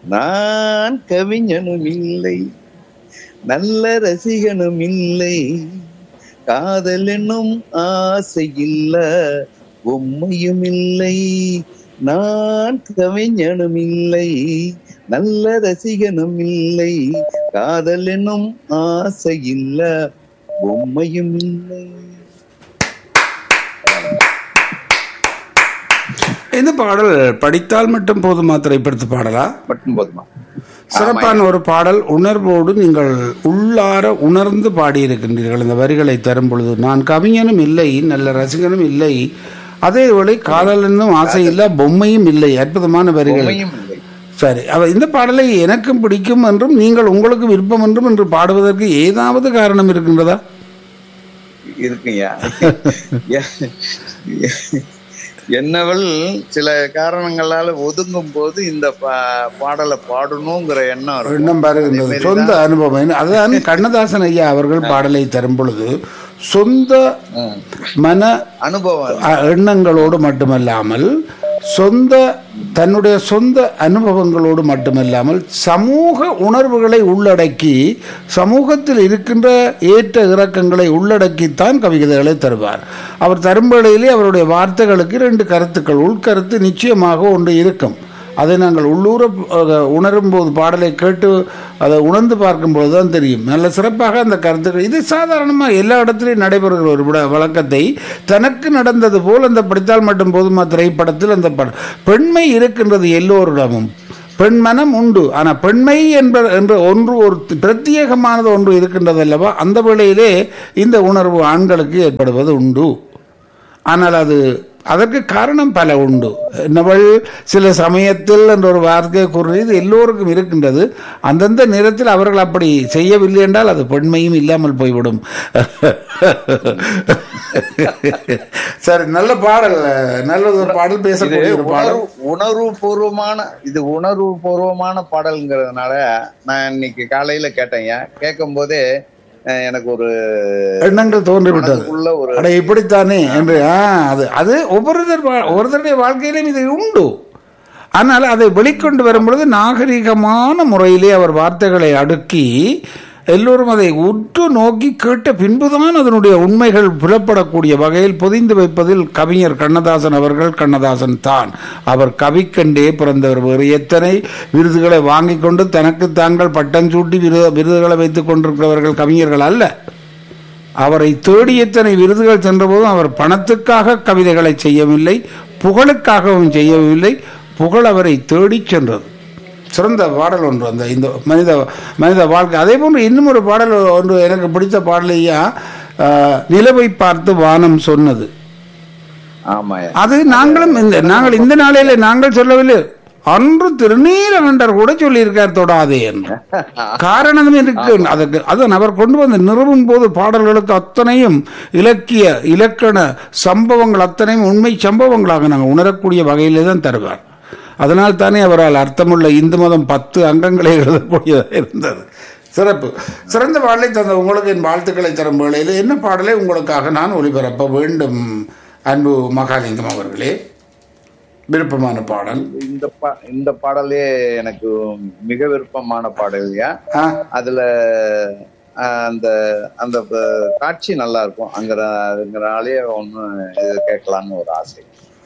நான் கவிஞனும் இல்லை நல்ல ரசிகனும் இல்லை காதல் என்னும் ஆசை இல்ல உண்மையும் இல்லை நான் கவிஞனும் இல்லை நல்ல ரசிகனும் இல்லை காதல் என்னும் ஆசை இல்ல உண்மையும் இல்லை இந்த பாடல் படித்தால் மட்டும் போதுமா திரைப்படத்து பாடலா மட்டும் போதுமா சிறப்பான ஒரு பாடல் உணர்வோடு நீங்கள் உள்ளார உணர்ந்து பாடியிருக்கின்றீர்கள் இந்த வரிகளை தரும் பொழுது நான் கவிஞனும் இல்லை நல்ல ரசிகனும் இல்லை அதே வேளை காதல் என்னும் ஆசை இல்ல பொம்மையும் இல்லை அற்புதமான வரிகள் உண்மையும் இல்லை சரி அவ இந்த பாடலை எனக்கும் பிடிக்கும் என்றும் நீங்கள் உங்களுக்கு விருப்பம் என்றும் என்று பாடுவதற்கு ஏதாவது காரணம் இருக்கின்றதா இருக்குங்கய்யா என்னவள் சில காரணங்களால ஒதுங்கும் போது இந்த பா- பாடலை பாடணுங்கிற எண்ணம் இருக்கும். எண்ணம் பாருகின்றது சொந்த அனுபவம் அதுதான் கண்ணதாசன் ஐயா அவர்கள் பாடலை தரும் பொழுது சொந்த ம். மன அனுபவம் அ- எண்ணங்களோடு மட்டுமல்லாமல் சொந்த தன்னுடைய சொந்த அனுபவங்களோடு மட்டுமல்லாமல் சமூக உணர்வுகளை உள்ளடக்கி சமூகத்தில் இருக்கின்ற ஏற்ற இறக்கங்களை உள்ளடக்கித்தான் கவிதைகளை தருவார் அவர் தரும் வேளையிலே அவருடைய வார்த்தைகளுக்கு ரெண்டு கருத்துக்கள் உள்கருத்து நிச்சயமாக ஒன்று இருக்கும் அதை நாங்கள் உள்ளூர அஹ், உணரும் போது பாடலை கேட்டு அதை உணர்ந்து பார்க்கும்போது தான் தெரியும் நல்ல சிறப்பாக அந்த கருத்துக்கள் இது சாதாரணமாக எல்லா இடத்துலையும் நடைபெறுகிற ஒரு விட வழக்கத்தை தனக்கு நடந்தது போல் அந்த படித்தால் மட்டும் போதுமா திரைப்படத்தில் அந்த படம் பெண்மை இருக்கின்றது எல்லோரிடமும் பெண் மனம் உண்டு ஆனால் பெண்மை என்ப என்ற ஒன்று ஒரு பிரத்யேகமானது ஒன்று இருக்கின்றது அல்லவா அந்த வேளையிலே இந்த உணர்வு ஆண்களுக்கு ஏற்படுவது உண்டு ஆனால் அது அதற்கு காரணம் பல உண்டு என்னவள் சில சமயத்தில் என்ற ஒரு வார்த்தையை கூறுறது எல்லோருக்கும் இருக்கின்றது அந்தந்த நேரத்தில் அவர்கள் அப்படி செய்யவில்லை என்றால் அது பெண்மையும் இல்லாமல் போய்விடும் சரி நல்ல பாடல் நல்ல ஒரு பாடல் இது பேசக்கூடிய ஒரு பாடல் உணர்வு உணர்வு பூர்வமான இது உணர்வு பூர்வமான பாடல்ங்கிறதுனால நான் இன்னைக்கு காலையில கேட்டேங்க கேட்கும் போதே அஹ், எனக்கு ஒரு எண்ணங்கள் தோன்றிவிட்டது மனதுக்குள்ள ஒரு அட இப்படித்தானே என்று ஆ அது அது ஒவ்வொருத்தர் வா- ஒவ்வொருத்தருடைய வாழ்க்கையிலும் இது உண்டு ஆனால் அதை வெளிக்கொண்டு வரும்பொழுது நாகரிகமான முறையிலே அவர் வார்த்தைகளை அடுக்கி எல்லோரும் அதை உற்று நோக்கி கேட்ட பின்புதான் அதனுடைய உண்மைகள் புலப்படக்கூடிய வகையில் பொதிந்து வைப்பதில் கவிஞர் கண்ணதாசன் அவர்கள் கண்ணதாசன் தான் அவர் கவிக்கண்டே பிறந்தவர் வேறு எத்தனை விருதுகளை வாங்கிக் கொண்டு தனக்கு தாங்கள் பட்டம் சூட்டி விருது விருதுகளை வைத்துக் கொண்டிருக்கிறவர்கள் கவிஞர்கள் அல்ல அவரை தேடி எத்தனை விருதுகள் சென்றபோதும் அவர் பணத்துக்காக கவிதைகளை செய்யவில்லை புகழுக்காகவும் செய்யவில்லை புகழ் அவரை தேடிச் சென்றது சிறந்த பாடல் ஒன்று அந்த இந்த மனித மனித வாழ்க்கை அதே போன்று இன்னும் ஒரு பாடல் ஒன்று எனக்கு பிடித்த பாடலையா நிலவை பார்த்து வானம் சொன்னது ஆமாயா அது நாங்களும் இந்த நாங்கள் இந்த நாளையில நாங்கள் சொல்லவில்லை அன்று திருநீலகண்டர் கூட சொல்லியிருக்கார் தொடாதே என்று காரணம் இருக்கு அதுக்கு அதன் அவர் கொண்டு வந்து நிறுவும் போது பாடல்களுக்கு அத்தனையும் இலக்கிய இலக்கண சம்பவங்கள் அத்தனையும் உண்மை சம்பவங்களாக நாங்கள் உணரக்கூடிய வகையிலே தான் தருவார் அதனால் தானே அவரால் அர்த்தமுள்ள இந்து மதம் பத்து அங்கங்களை எழுதக்கூடியதாக இருந்தது சிறப்பு சிறந்த பாடலை தந்த உங்களுக்கு என் வாழ்த்துக்களை தரும் வேளையில் என்ன பாடலை உங்களுக்காக நான் ஒளிபரப்ப வேண்டும் அன்பு மகாலிங்கம் அவர்களே விருப்பமான பாடல் இந்த பா இந்த பாடலே எனக்கு மிக விருப்பமான பாடல்யா ஆ, அதுல அஹ், அந்த அந்த ப- காட்சி நல்லா இருக்கும் அங்க அதுங்கிறனாலே ஒண்ணு இது கேட்கலாம்னு ஒரு ஆசை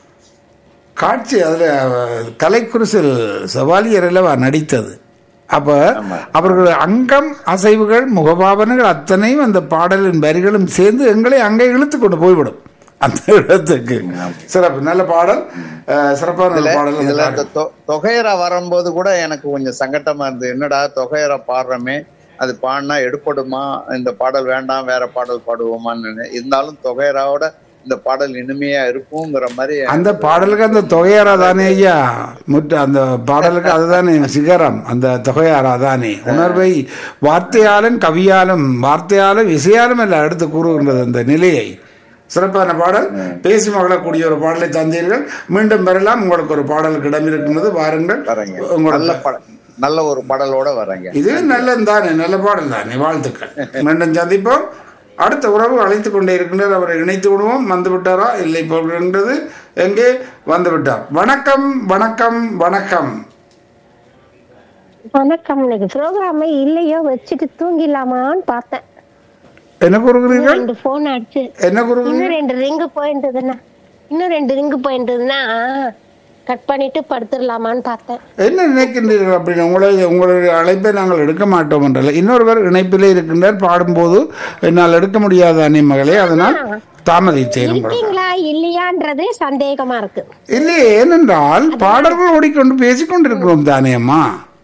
காட்சி அதுல அஹ், கலைக்குரிசில் சவாலியர் அல்லவா நடித்தது அப்ப ஆமா. அவர்கள் அங்கம் அசைவுகள் முகபாவனைகள் அத்தனையும் அந்த பாடலின் வரிகளும் சேர்ந்து எங்களை அங்கே இழுத்து கொண்டு போய்விடும் அந்த இடத்துக்கு சிறப்பு நல்ல பாடல் அஹ், சிறப்பான ஒரு பாடல் அந்த இதுல பாடல். இந்த தொ- தொகையரா வரும்போது கூட எனக்கு கொஞ்சம் சங்கட்டமா இருந்தது என்னடா தொகையரா பாடுறோமே அது பாடினா எடுப்படுமா இந்த பாடல் வேண்டாம் வேற பாடல் பாடுவோமான்னு நினை- இருந்தாலும் தொகையராவோட இந்த பாடல் இனிமையா இருக்குங்கிற மாதிரி அந்த பாடலுக்கு அந்த தொகையாரா தானே ஐயா முற்று அந்த பாடலுக்கு அதுதானே சிகரம் அந்த தொகையாரா தானே உணர்வை வார்த்தையாலும் கவியாலும் வார்த்தையாலும் இசையாலும் எல்லாம் எடுத்து கூறுகின்றது அந்த நிலையை சிறப்பான பாடல் பேசி மகளக்கூடிய ஒரு பாடலை தந்தீர்கள் மீண்டும் பெறலாம் உங்களுக்கு ஒரு பாடலுக்கு இடம் இருக்கின்றது வாருங்கள் வரேங்க நல்ல உங்களுக்கு படம் நல்ல ஒரு பாடலோட வரேங்க இது நல்லது தானே நல்ல பாடல் தானே வாழ்த்துக்கள் மீண்டும் சந்திப்போம் அடுத்த உறவு அழைத்து கொண்டே இருக்கின்றார் அவரை இணைத்து விடுவோம் வந்து விட்டாரா இல்லை போகின்றது எங்கே வந்து விட்டார் வணக்கம் வணக்கம் வணக்கம் வணக்கம் இன்னைக்கு ப்ரோக்ராமே இல்லையோ வச்சுட்டு தூங்கிடலாமான்னு பார்த்தேன் என்ன கூறுகிறீர்கள் ரெண்டு போன் அடிச்சு என்ன கூறுகிறீர்கள் இன்னும் ரெண்டு ரிங்கு போயிருந்ததுன்னா இன்னும் ரெண்டு ரிங்கு போயிருந்ததுன்னா கட் பண்ணிட்டு படுத்துடலாமான்னு பார்த்தேன் என்ன நினைக்கின்றீர்கள் அப்படின்னு உங்களை உங்களுடைய அழைப்பை நாங்கள் எடுக்க மாட்டோம் என்றல்ல இன்னொருவர் இணைப்பிலே இருக்கின்றார் பாடும்போது என்னால் எடுக்க முடியாத அணி மகளே அதனால் தாமதித்தேன் உங்களுக்கு இருக்கீங்களா இல்லையான்றது சந்தேகமா இருக்கு இல்லையே ஏனென்றால் பாடல்கள் ஓடிக்கொண்டு பேசிக்கொண்டிருக்கிறோம் தானே அம்மா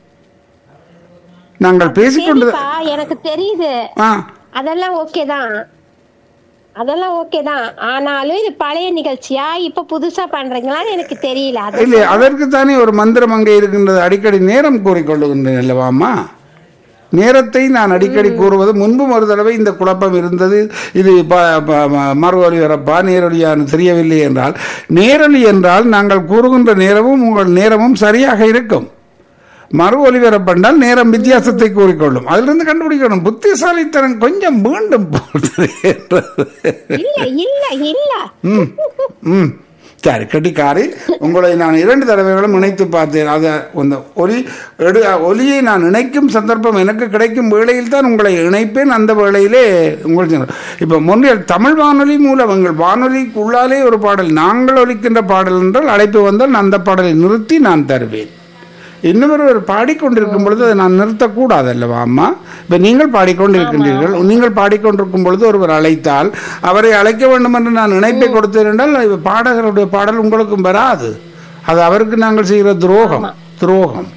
நாங்கள் பேசிக்கொண்டு சரிப்பா எனக்கு தெரியுது ஆ அதெல்லாம் ஓகே தான் அதெல்லாம் ஓகே தான் ஆனாலும் இது பழைய நிகழ்ச்சியா இப்ப புதுசா பண்றீங்களான்னு எனக்கு தெரியல அது இல்லை அதற்கு தானே ஒரு மந்திரம் அங்கே இருக்கின்றது அடிக்கடி நேரம் கூறிக்கொள்ளுகின்றேன் அல்லவாம்மா நேரத்தை நான் அடிக்கடி கூறுவது முன்பும் ஒரு தடவை இந்த குழப்பம் இருந்தது இது ப- ப- ம- மறு ஒலிபரப்பா நேரொலியான்னு தெரியவில்லை என்றால் நேரொலி என்றால் நாங்கள் கூறுகின்ற நேரமும் உங்கள் நேரமும் சரியாக இருக்கும் மறு ஒலிபரப்பென்றால் நேரம் வித்தியாசத்தை கூறிக்கொள்ளும் அதிலிருந்து கண்டுபிடிக்கணும் புத்திசாலித்தனம் கொஞ்சம் மீண்டும் போகிறது என்றது. இல்ல இல்ல இல்ல ம் ம் சரி கட்டிக்காரி உங்களை நான் இரண்டு தடவைகளும் இணைத்து பார்த்தேன் அதை அந்த ஒலி எடு ஒலியை நான் இணைக்கும் சந்தர்ப்பம் எனக்கு கிடைக்கும் வேளையில் தான் உங்களை இணைப்பேன் அந்த வேளையிலே உங்களுக்கு இப்போ முன்னில் தமிழ் வானொலி மூலம் எங்கள் வானொலிக்கு உள்ளாலே ஒரு பாடல் நாங்கள் ஒலிக்கின்ற பாடல் என்றால் அழைப்பு வந்தால் நான் அந்த பாடலை நிறுத்தி நான் தருவேன் இன்னொருவர் பாடிக்கொண்டிருக்கும் பொழுது அதை நான் நிறுத்தக்கூடாது அல்லவா அம்மா இப்போ நீங்கள் பாடிக்கொண்டிருக்கின்றீர்கள் நீங்கள் பாடிக்கொண்டிருக்கும் பொழுது ஒருவர் அழைத்தால் அவரை அழைக்க வேண்டும் என்று நான் இணைப்பை கொடுத்தேன் என்றால் இப்ப பாடகருடைய பாடல் உங்களுக்கும் வராது அது அவருக்கு நாங்கள் செய்கிற துரோகம் துரோகம்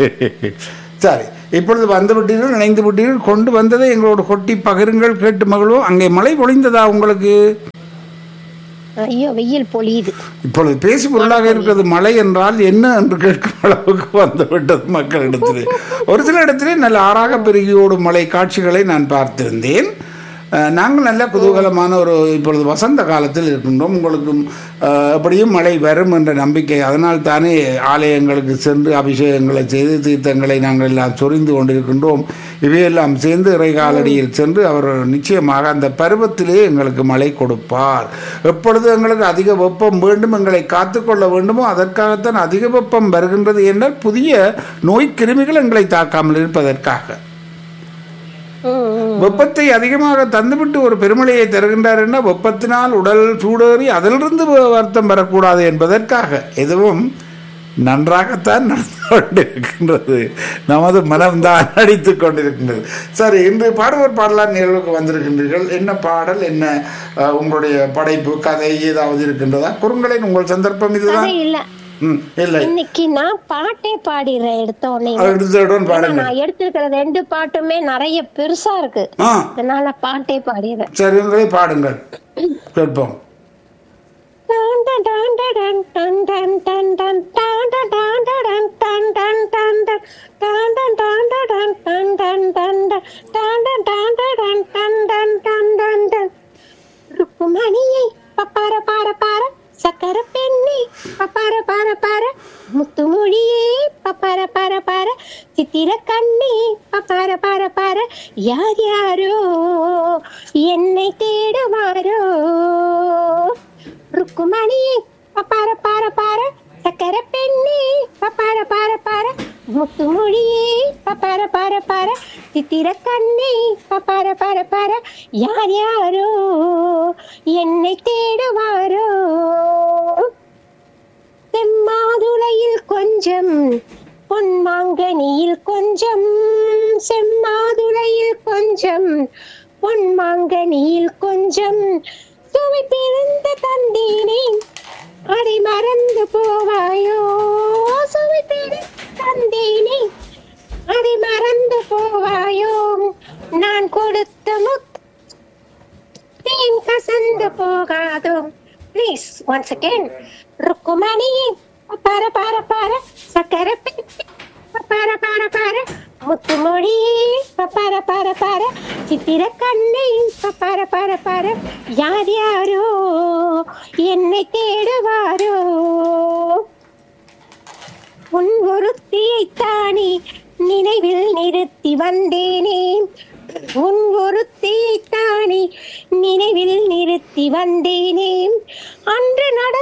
சரி இப்பொழுது வந்து விட்டீர்கள் இணைந்து விட்டீர்கள் கொண்டு வந்ததை எங்களோடு கொட்டி பகிருங்கள் கேட்டு மகிழ்வோம் அங்கே மழை பொழிந்ததா உங்களுக்கு ஐயோ வெயில் பொழியுது இப்பொழுது பேசி பொருளாக இருக்கிறது மழை என்றால் என்ன என்று கேட்கும் அளவுக்கு வந்துவிட்டது மக்களிடத்திலே ஒரு சில இடத்திலே நல்ல ஆறாக பெருகி ஓடும் மழை காட்சிகளை நான் பார்த்திருந்தேன் அஹ், நாங்கள் நல்ல குதூகலமான ஒரு இப்பொழுது வசந்த காலத்தில் இருக்கின்றோம் உங்களுக்கும் அஹ், எப்படியும் மழை வரும் என்ற நம்பிக்கை அதனால் தானே ஆலயங்களுக்கு சென்று அபிஷேகங்களை செய்து தீர்த்தங்களை நாங்கள் எல்லாம் சொரிந்து கொண்டிருக்கின்றோம் இவையெல்லாம் சேர்ந்து இறைகாலடியில் சென்று அவர் நிச்சயமாக அந்த பருவத்திலே எங்களுக்கு மழை கொடுப்பார் எப்பொழுது எங்களுக்கு அதிக வெப்பம் வேண்டும் எங்களை காத்துக்கொள்ள வேண்டுமோ அதற்காகத்தான் அதிக வெப்பம் வருகின்றது என்றால் புதிய நோய் கிருமிகள் எங்களை தாக்காமல் இருப்பதற்காக ம், ம். வெப்பத்தை அதிகமாக தந்துவிட்டு ஒரு பெருமழையை தருகின்றார் என்ன வெப்பத்தினால் உடல் சூடேறி அதிலிருந்து வருத்தம் வரக்கூடாது என்பதற்காக எதுவும் நன்றாகத்தான் நடந்து கொண்டிருக்கின்றது நமது மனம்தான் அடித்துக் கொண்டிருக்கின்றது சரி இன்று பாடுவோர் பாடலார் நிகழ்வுக்கு வந்திருக்கின்றீர்கள் என்ன பாடல் என்ன அஹ், உங்களுடைய படைப்பு கதை ஏதாவது இருக்கின்றதா குறுங்களின் உங்கள் சந்தர்ப்பம் இதுதான் கதை இல்ல ம் இல்லை இன்னைக்கு நான் பாட்டே பாடிடுறேன் எடுத்த உடனே அடுத்ததுடன் ஏன்னா பாடுங்க நான் எடுத்திருக்கிற ரெண்டு பாட்டுமே நிறைய பெருசா இருக்கு ஆ அதனால பாட்டே பாடிடுறேன் சரி உங்களே பாடுங்கள் கேட்போம் ருக்குமணியை பப்பார பார பார சக்கர பெண்ணி பப்பார பார பார முத்துமொழியே பப்பார பார பார சித்திர கண்ணி பப்பார பார பார யார் யாரோ என்னை தேடுவாரோ ருக்குமணியே பப்பார பார பார சக்கர பெண்ணே பப்பார பார பார முத்துமொழியே பப்பார பார பார சித்திர கண்ணே பப்பார பார பார யார் யாரோ என்னை தேடுவாரோ செம்மாதுளையில் கொஞ்சம் பொன்மாங்கனியில் கொஞ்சம் செம்மாதுளையில் கொஞ்சம் பொன்மாங்கனியில் கொஞ்சம் சுவை பிறந்த தந்தீனே அதை மறந்து போவாயோ சுவை பிறந்த தந்தீனே அதை மறந்து போவாயோ நான் கொடுத்த முத் தேன் கசந்து போகாதோ ப்ளீஸ் ஒன்ஸ் அகேன் ருக்குமணியே பார பார பார சக்கர பெட்டி பார பார பார முத்துமொழியே பார பார பார சித்திர கண்ணை பார பார பார யார் யாரோ என்னை தேடுவாரோ உன் ஒருத்தியை தானே நினைவில் நிறுத்தி வந்தேனே உன் ஒருத்தியை தானே நினைவில் நிறுத்தி வந்தேனே அன்று நடந்த